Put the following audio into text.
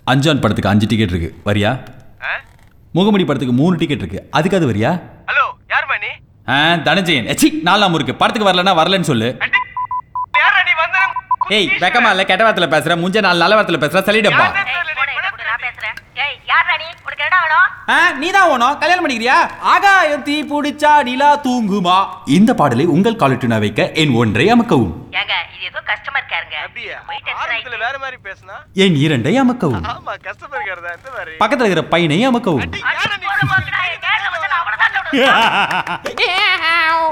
அஞ்சான் படத்துக்கு அஞ்சு டிக்கெட் இருக்கு வரியா முகமணி படத்துக்கு மூணு டிக்கெட் இருக்கு அதுக்கு அது வரியா ஹலோ யாருமா நீ ஆ தனஞ்சயன் எச்சி நாலாம் இருக்கு படத்துக்கு வரலன்னா வரலன்னு சொல்லு யாரா நீ வந்த ஏய் வெக்கமா இல்ல கெட்ட வார்த்தையில பேசுற முஞ்ச நாலு நல்ல வார்த்தையில பேசுற சொல்லிடப்பா ஏய், போடா, இதை கொடு, நான் பேசுறேன். ஏய், யார்றா நீ? உனக்கு என்னடா வேணும்? ஆ நீ தான் ஓணும் கல்யாணம் பண்ணிக்கிறியா ஆகாயம் தீ பிடிச்சா நிலா தூங்குமா இந்த பாடலை உங்கள் காலட்டுனா வைக்க என் ஒன்றை அமக்கவும் ஏங்க, இது ஏதோ customer careங்க. அப்படியா போய் tension ஆரம்பத்துல ஆயிட்டு. வேற மாதிரி பேசுனா என் இரண்டை அமக்கவும் ஆமா கஸ்டமர் கேர் தான் இந்த மாதிரி பக்கத்துல இருக்கிற பையனை அமக்கவும் அடி, போட போக்குடா, என் நேர்ல வந்து நான் அவ்வளவுதான் சொல்றேன்.